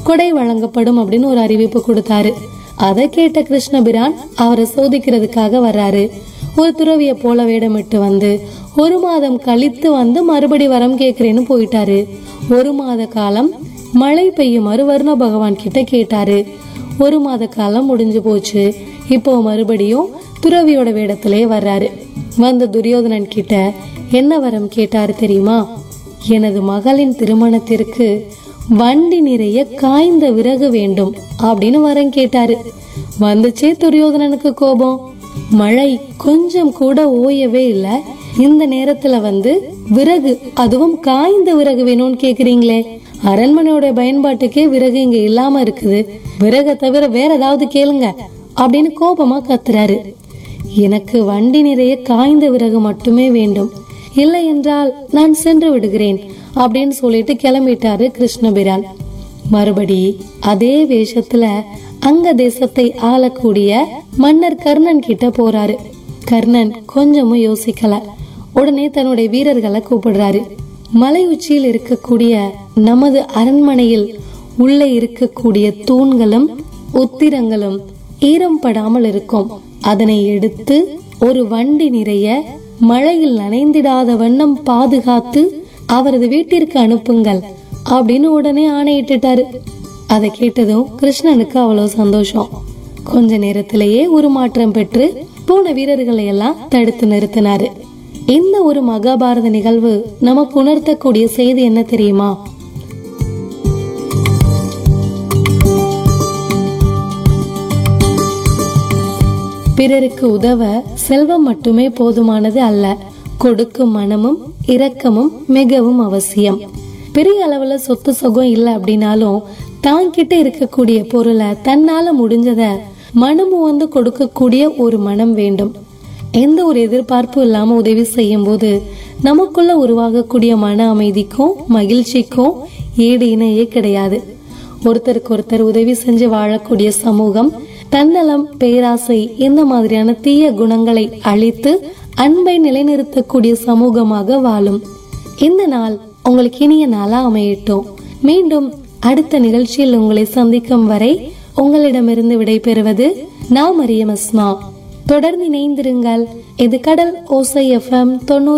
கொடை வழங்கப்படும் அப்படின்னு ஒரு அறிவிப்பு கொடுத்தாரு அதை கேட்ட கிருஷ்ணபிரான் அவரை சோதிக்கிறதுக்காக வர்றாரு ஒரு துறவிய போல வேடமிட்டு வந்து ஒரு மாதம் கழித்து வந்து மறுபடி வரம் கேக்குறேன்னு போயிட்டாரு ஒரு மாத காலம் மழை பெய்யுமாறு வருண பகவான் கிட்ட கேட்டாரு ஒரு மாத காலம் முடிஞ்சு போச்சு இப்போ மறுபடியும் துறவியோட வேடத்திலே வர்றாரு வந்த துரியோதனன் கிட்ட என்ன வரம் கேட்டாரு தெரியுமா எனது மகளின் திருமணத்திற்கு வண்டி நிறைய காய்ந்த விறகு வேண்டும் அப்படின்னு வரம் கேட்டாரு வந்துச்சே துரியோதனனுக்கு கோபம் மழை கொஞ்சம் கூட ஓயவே இல்ல இந்த நேரத்துல வந்து விறகு அதுவும் காய்ந்த விறகு வேணும்னு கேக்குறீங்களே அரண்மனையோட பயன்பாட்டுக்கே விறகு இங்க இல்லாம இருக்குது விறகை தவிர வேற ஏதாவது கேளுங்க அப்படின்னு கோபமா கத்துறாரு எனக்கு வண்டி நிறைய காய்ந்த விறகு மட்டுமே வேண்டும் இல்லை என்றால் நான் சென்று விடுகிறேன் அப்படின்னு சொல்லிட்டு கிளம்பிட்டாரு கிருஷ்ணபிரான் மறுபடி அதே வேஷத்துல அங்க தேசத்தை ஆளக்கூடிய மன்னர் கர்ணன் கிட்ட போறாரு கர்ணன் கொஞ்சமும் யோசிக்கல உடனே தன்னுடைய வீரர்களை கூப்பிடுறாரு மலை உச்சியில் இருக்கக்கூடிய நமது அரண்மனையில் உள்ளே இருக்கக்கூடிய தூண்களும் உத்திரங்களும் ஈரம் படாமல் இருக்கும் அதனை எடுத்து ஒரு வண்டி நிறைய மழையில் நனைந்திடாத வண்ணம் பாதுகாத்து அவரது வீட்டிற்கு அனுப்புங்கள் அப்படின்னு உடனே ஆணையிட்டுட்டாரு அதை கேட்டதும் கிருஷ்ணனுக்கு அவ்வளவு சந்தோஷம் கொஞ்ச நேரத்திலேயே உருமாற்றம் பெற்று போன வீரர்களை எல்லாம் தடுத்து நிறுத்தினாரு இந்த ஒரு மகாபாரத நிகழ்வு நமக்கு உணர்த்தக்கூடிய செய்தி என்ன தெரியுமா பிறருக்கு உதவ செல்வம் மட்டுமே போதுமானது அல்ல கொடுக்கும் மனமும் இரக்கமும் மிகவும் அவசியம் பெரிய அளவுல சொத்து சுகம் இல்ல அப்படின்னாலும் தான் கிட்ட இருக்கக்கூடிய பொருளை தன்னால முடிஞ்சத மனமும் வந்து கொடுக்கக்கூடிய ஒரு மனம் வேண்டும் எந்த ஒரு எதிர்பார்ப்பும் இல்லாம உதவி செய்யும் போது நமக்குள்ள உருவாகக்கூடிய மன அமைதிக்கும் மகிழ்ச்சிக்கும் ஈடு இணையே கிடையாது ஒருத்தருக்கு ஒருத்தர் உதவி செஞ்சு வாழக்கூடிய சமூகம் தன்னலம் பேராசை இந்த மாதிரியான தீய குணங்களை அழித்து அன்பை நிலைநிறுத்தக்கூடிய சமூகமாக வாழும் இந்த நாள் உங்களுக்கு இனிய நாளா அமையட்டும் மீண்டும் அடுத்த நிகழ்ச்சியில் உங்களை சந்திக்கும் வரை உங்களிடமிருந்து விடைபெறுவது நான் மரியம் அஸ்மா தொடர்ந்து இணைந்திருங்கள் இது கடல் ஓசை எஃப்எம் தொண்ணூறு